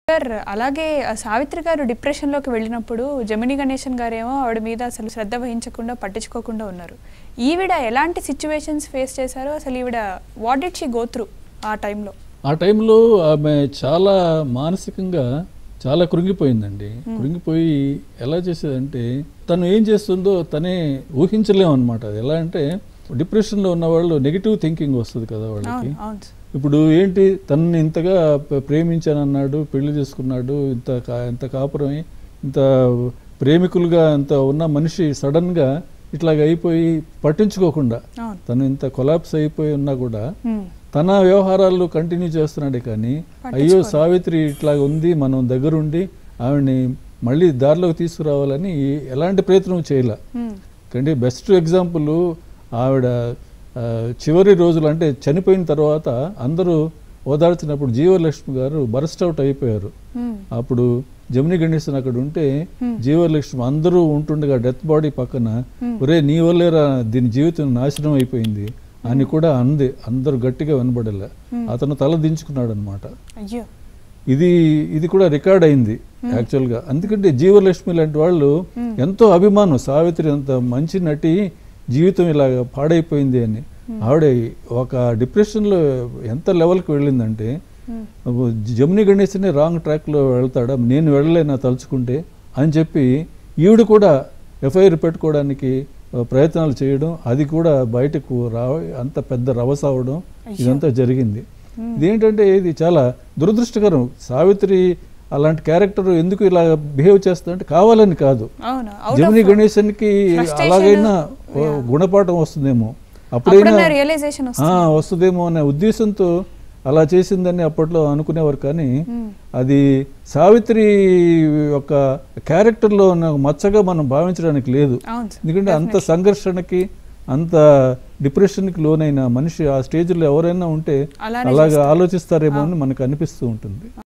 Sir అలాగే ఆ సావిత్రి గారు డిప్రెషన్లోకి వెళ్ళినప్పుడు జమిని గణేశన్ గారేమో ఆవిడ మీద అసలు శ్రద్ధ వహించకుండా పట్టించుకోకుండా ఉన్నారు ఈవిడ ఎలాంటి సిచ్యువేషన్స్ ఫేస్ చేశారో అసలు ఈవిడ what did she go through ఆ టైంలో ఆ టైంలో ఆమె చాలా మానసికంగా చాలా కృంగిపోయిందండి కృంగిపోయి ఎలా చేసేదంటే తను ఏం చేస్తుందో తనే ఊహించలేము అనమాట ఎలా అంటే డిప్రెషన్లో ఉన్న వాళ్ళు నెగిటివ్ థింకింగ్ వస్తుంది కదా వాళ్ళకి అవును అవును సార్. ఇప్పుడు ఏంటి తనని ఇంతగా ప్ర- ప్రేమించానన్నాడు పెళ్లి చేసుకున్నాడు ఇంత కా- ఇంత కాపురమై ఇంత ప్రేమికులుగా ఇంత ఉన్న మనిషి సడన్గా ఇట్లాగ అయిపోయి పట్టించుకోకుండా అవును తను ఇంత కొలాప్స్ అయిపోయి ఉన్నా కూడా హ్మ్. తన వ్యవహారాలు కంటిన్యూ చేస్తున్నాడే కానీ అయ్యో పట్టించుకోడు. సావిత్రి ఇట్లాగ ఉంది మనం దగ్గరుండి ఆవిడని మళ్ళీ దారిలోకి తీసుకురావాలని ఎలాంటి ప్రయత్నం చేయలే హ్మ్. కంటే బెస్ట్ ఎగ్జాంపుల్ ఆవిడ ఆ, చివరి రోజులు అంటే చనిపోయిన తర్వాత అందరూ ఓదార్చినప్పుడు జీవలక్ష్మి గారు బరస్ట్ అవుట్ అయిపోయారు హ్మ్. అప్పుడు జమిని గణేశన్ అక్కడ ఉంటే Hmm. జీవలక్ష్మి అందరూ ఉంటుండగా డెత్ బాడీ పక్కన Hmm. ఒరే నీ వల్లేరా దీని జీవితం నాశనం అయిపోయింది అని కూడా అంది అందరూ గట్టిగా వినబడలే Hmm. అతను తల దించుకున్నాడు అనమాట అయ్యో ఇది ఇది కూడా రికార్డ్ అయింది యాక్చువల్గా ఎందుకంటే జీవలక్ష్మి లాంటి వాళ్ళు Hmm. ఎంతో అభిమానం సావిత్రి అంత మంచి నటి జీవితం ఇలాగ పాడైపోయింది అని ఆవిడ ఒక డిప్రెషన్లో ఎంత లెవెల్కి వెళ్ళిందంటే హ్మ్. జమిని గణేష్ని రాంగ్ ట్రాక్లో వెళ్తాడా నేను వెళ్ళలేనా తలుచుకుంటే అని చెప్పి ఈవిడ కూడా ఎఫ్ఐఆర్ పెట్టుకోవడానికి ఆ, ప్రయత్నాలు చేయడం అది కూడా బయటకు రా అంత పెద్ద రవస అవడం అయ్యో. ఇదంతా జరిగింది Hmm. ఇదేంటంటే ఇది చాలా దురదృష్టకరం సావిత్రి అలాంటి క్యారెక్టర్ ఎందుకు ఇలా బిహేవ్ చేస్తుందంటే కావాలని కాదు అవును Out జమిని of- గణేశన్కి frustration, అలాగైనా ఓ yeah. గుణపాఠం వస్తుందేమో అప్పుడైనా అప్పుడన్నా రియలైజేషన్ ఆ, వస్తుంది వస్తుందేమో అనే ఉద్దేశంతో అలా చేసిందని అప్పట్లో అనుకునేవారు కానీ హ్మ్. అది సావిత్రి యొక్క క్యారెక్టర్లో ఉన్న మచ్చగా మనం భావించడానికి లేదు అవును సార్ ఎందుకంటే అంత సంఘర్షణకి అంత డిప్రెషన్కి లోనైన మనిషి ఆ స్టేజ్లో ఎవరైనా ఉంటే అలానే అలాగా ఆలోచిస్తారేమో అని మనకు అనిపిస్తూ ఉంటుంది